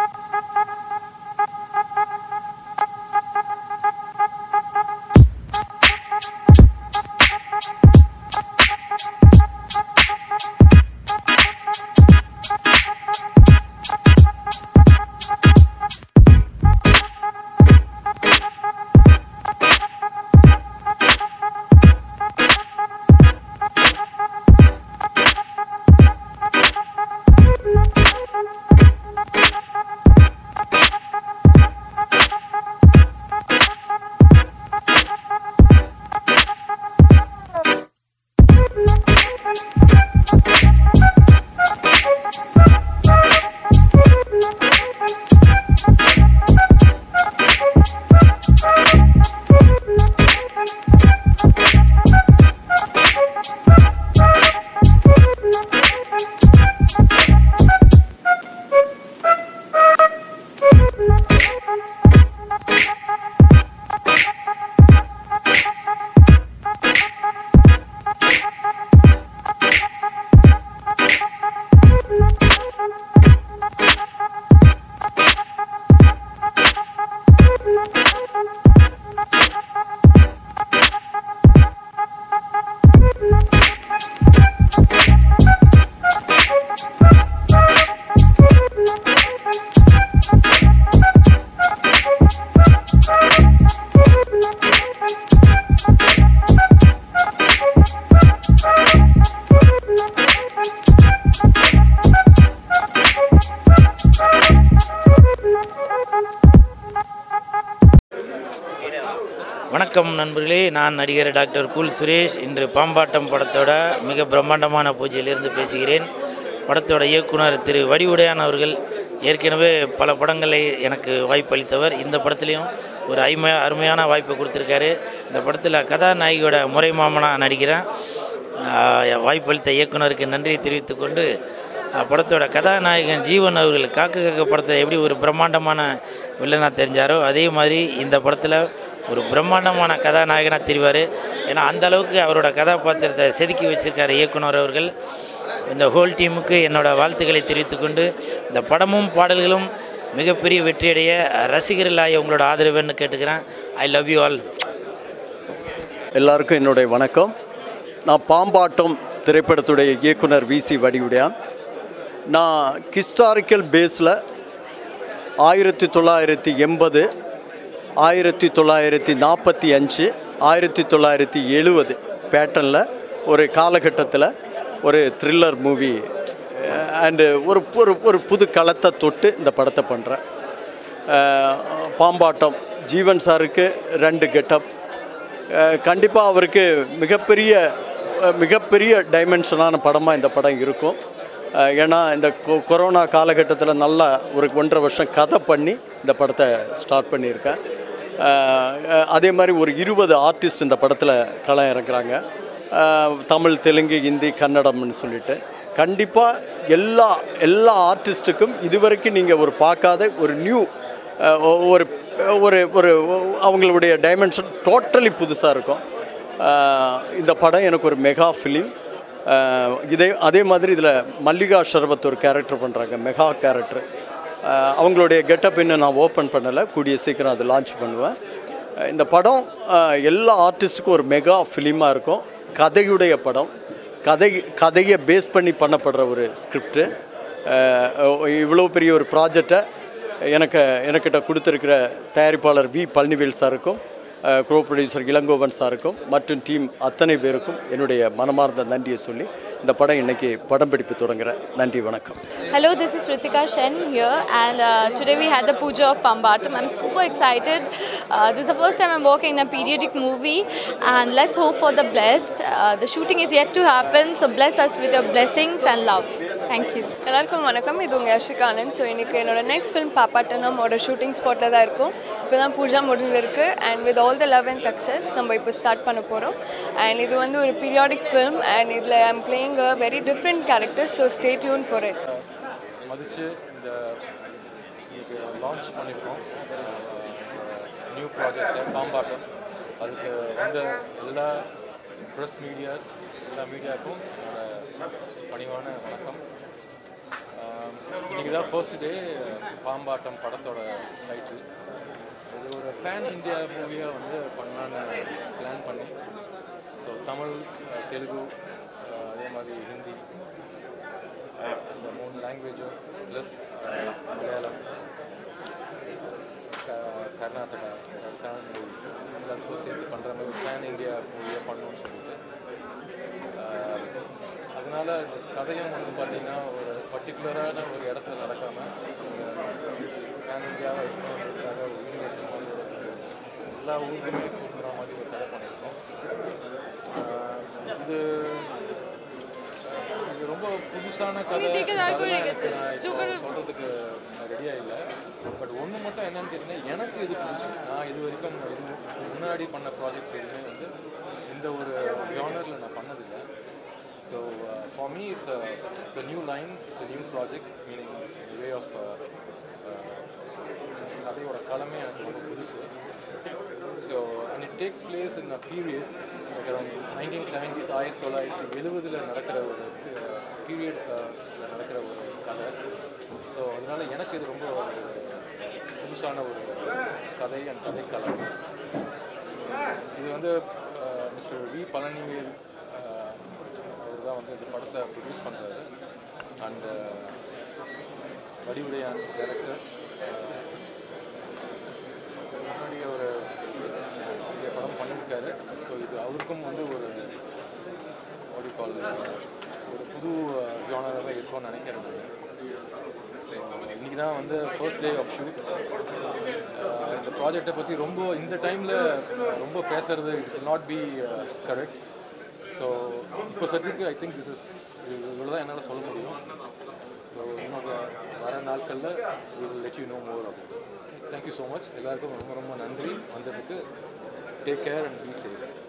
வணக்கம் நண்பர்களே நான் நடிகர் டாக்டர் கூல் சுரேஷ் இன்று பாம்பாட்டம் படத்தோட மிக பிரம்மாண்டமான பூஜையிலிருந்து பேசுகிறேன் படத்தோட இயக்குனர் திரு வடிவுடையான் அவர்கள் ஏற்கனவே பல படங்களை எனக்கு வாய்ப்பளித்தவர் இந்த படத்துலேயும் ஒரு ஐமையா அருமையான வாய்ப்பை கொடுத்துருக்காரு இந்த படத்தில் கதாநாயகியோட முறை மாமனாக நடிக்கிறேன் ஆஹ் வாய்ப்பளித்த இயக்குனருக்கு நன்றி தெரிவித்துக்கொண்டு ஆஹ் படத்தோட கதாநாயகன் ஜீவன் அவர்கள் காக்க காக்க படத்தை எப்படி ஒரு பிரம்மாண்டமான வில்லனாக தெரிஞ்சாரோ அதே மாதிரி இந்த படத்தில் ஒரு பிரம்மாண்டமான கதாநாயகனாக தெரிவார் ஏன்னா அந்த அளவுக்கு அவரோட கதாபாத்திரத்தை செதுக்கி வச்சிருக்காரு இயக்குனர் அவர்கள் இந்த ஹோல் டீமுக்கு என்னோட வாழ்த்துக்களை தெரிவித்துக்கொண்டு இந்த படமும் பாடல்களும் மிகப்பெரிய வெற்றியடைய ரசிகர்களாக உங்களோட ஆதரவுன்னு கேட்டுக்கிறேன் ஐ லவ் யூ ஆல் எல்லாருக்கும் என்னுடைய வணக்கம் நான் பாம்பாட்டம் திரைப்படத்துடைய இயக்குனர் வி சி வடிவுடையான் நான் ஹிஸ்டாரிக்கல் பேஸில் ஆயிரத்தி தொள்ளாயிரத்தி எண்பது ஆயிரத்தி தொள்ளாயிரத்தி நாற்பத்தி அஞ்சு ஆயிரத்தி தொள்ளாயிரத்தி எழுபது பேட்டர்னில் ஒரு காலகட்டத்தில் ஒரு த்ரில்லர் மூவி அண்டு ஒரு ஒரு ஒரு புது களத்தை தொட்டு இந்த படத்தை பண்ணுறேன் பாம்பாட்டம் ஜீவன் சாருக்கு ரெண்டு கெட்டப் கண்டிப்பாக அவருக்கு மிகப்பெரிய அஹ், மிகப்பெரிய டைமென்ஷனான படமாக இந்த படம் இருக்கும் அஹ், ஏன்னா இந்த கொ- கொரோனா காலகட்டத்தில் நல்லா ஒரு ஒன்றரை வருஷம் கதை பண்ணி இந்த படத்தை ஸ்டார்ட் பண்ணியிருக்கேன் அஹ், அஹ், அதே மாதிரி ஒரு இருபது ஆர்டிஸ்ட் இந்த படத்தில் களம் இறங்குறாங்க அஹ், தமிழ் தெலுங்கு ஹிந்தி கன்னடம்னு சொல்லிட்டு கண்டிப்பாக எல்லா எல்லா ஆர்டிஸ்ட்டுக்கும் இதுவரைக்கும் நீங்கள் ஒரு பார்க்காத ஒரு நியூ ஒரு ஒரு ஒரு அவங்களுடைய டைமென்ஷன் டோட்டலி புதுசாக இருக்கும் அஹ், இந்த படம் எனக்கு ஒரு மெகா ஃபிலிம் இதே அதே மாதிரி இதில் மல்லிகா ஷர்பத் ஒரு கேரக்டர் பண்ணுறாங்க மெகா கேரக்டர் அவங்களுடைய கெட்டப் இன்னும் நான் ஓப்பன் பண்ணலை கூடிய சீக்கிரம் அதை லான்ச் பண்ணுவேன் அஹ், இந்த படம் அஹ், எல்லா ஆர்டிஸ்ட்டுக்கும் ஒரு மெகா ஃபிலிமாக இருக்கும் கதையுடைய படம் கதை கதையை பேஸ் பண்ணி பண்ணப்படுற ஒரு ஸ்கிரிப்டு இவ்வளோ பெரிய ஒரு ப்ராஜெக்டை எனக்கு எனக்கிட்ட கொடுத்துருக்கிற தயாரிப்பாளர் வி பழனிவேல் சாருக்கும் க்ரோ ப்ரொடியூசர் இளங்கோவன் சாருக்கும் மற்றும் டீம் அத்தனை பேருக்கும் என்னுடைய மனமார்ந்த நன்றியை சொல்லி இந்த படம் இன்னைக்கு படம் பிடிப்பு தொடங்குறேன் நன்றி வணக்கம் Hello, this is Ritika Shen here, and uh, today we had the puja of Pambatam. I'm super excited. Uh, this is the first time I'm working in a periodic movie, and let's hope for the blessed. Uh, the shooting is yet to happen, so bless us with your blessings and love. Thank you. எல்லாருக்கும் வணக்கம் இது உங்கள் Yashika Anand so இன்றைக்கி என்னோட next film பாப்பாட்டனமோட shooting ஸ்பாட்டில் தான் இருக்கும் இப்போ தான் பூஜா முடிஞ்சிருக்கு and with all the love and success நம்ம இப்போ ஸ்டார்ட் பண்ண போகிறோம் அண்ட் இது வந்து ஒரு பீரியாடிக் ஃபிலிம் அண்ட் இதில் I'm playing a very different character so stay tuned for it மதித்து இந்த இன்னைக்கு லான்ச் பண்ணியிருக்கோம் நியூ ப்ராஜெக்ட் பாம்பாட்டம் அதுக்கு வந்த எல்லா ப்ரெஸ் மீடியாஸ் எல்லா மீடியாவுக்கும் என்னோட பணிவான வணக்கம் ஆம், இன்னைக்கு தான் ஃபர்ஸ்ட் டே பாம்பாட்டம் படத்தோட டைட்டில் இது ஒரு பேன் இந்தியா மூவியாக வந்து பண்ணலான்னு பிளான் பண்ணி so Tamil uh, Telugu uh, அதே மாதிரி ஹிந்தி இந்த மூணு லாங்குவேஜும் ப்ளஸ் மலையாளம் க- கர்நாடகா தமிழ் மூவி எல்லாத்துக்கும் சேர்த்து பண்ணுற மாதிரி பேன் இந்தியா மூவியாக பண்ணணும்னு சொல்லிட்டு ஆஹ், அதனால இந்த கதையும் வந்து பார்த்தீங்கன்னா ஒரு பர்டிகுலரான ஒரு இடத்துல நடக்காமல் பேன் இந்தியாவாக இருக்கணுன்றதுக்காக ஒரு யூனிவர்சல் மாதிரி ஒரு எல்லா ஊருக்குமே கொடுக்குற மாதிரி ஒரு கதை பண்ணியிருக்கோம் ஆஹ், இது இது ரொம்ப புதுசான கதை அதெல்லாம் எனக்கு நான் இப்போ சொல்றதுக்கு ரெடியாக இல்லை பட் ஒன்று மட்டும் என்னன்னு கேட்டிங்கன்னா எனக்கு இது புதுசு நான் இது வரைக்கும் இது முன்னாடி பண்ண ப்ராஜெக்ட் எதுவுமே வந்து இந்த ஒரு ஜானரில் நான் பண்ணதில்லை so for me it's it's a new line it's a new project meaning way of கதையோட களமே எனக்கு ரொம்ப புதுசு so and it takes place in a period nineteen seventies ஆயிரத்தி தொள்ளாயிரத்தி எழுபதில் நடக்கிற ஒரு பீரியட் நடக்கிற ஒரு கதை ஸோ அதனால எனக்கு இது ரொம்ப ஒரு புதுசான ஒரு கதை அண்ட் கதைக்களம் இது வந்து மிஸ்டர் வி பழனிவேல் அவர் தான் வந்து இந்த படத்தை ப்ரொடியூஸ் பண்ணுறாரு அண்ட் வடிவுடையான் டைரக்டர் முன்னாடி ஒரு பெரிய படம் பண்ணியிருக்காரு ஸோ இது அவருக்கும் வந்து ஒரு ஒரு கால் ஒரு புது ஜானராக இருக்கும்னு நினைக்கிறேன் நான் இன்னைக்கு தான் வந்து ஃபர்ஸ்ட் டே ஆஃப் ஷூட் இந்த ப்ராஜெக்டை பற்றி ரொம்ப இந்த டைமில் ரொம்ப பேசுறது it's not be correct so இப்போ சத்திக்கு ஐ திங்க் திஸ் இஸ் இவ்வளோ தான் என்னால் சொல்ல முடியும் ஸோ இன்னும் வர நாட்களில் will let you know more about thank you so much எல்லாருக்கும் ரொம்ப ரொம்ப நன்றி வந்ததுக்கு take care and be safe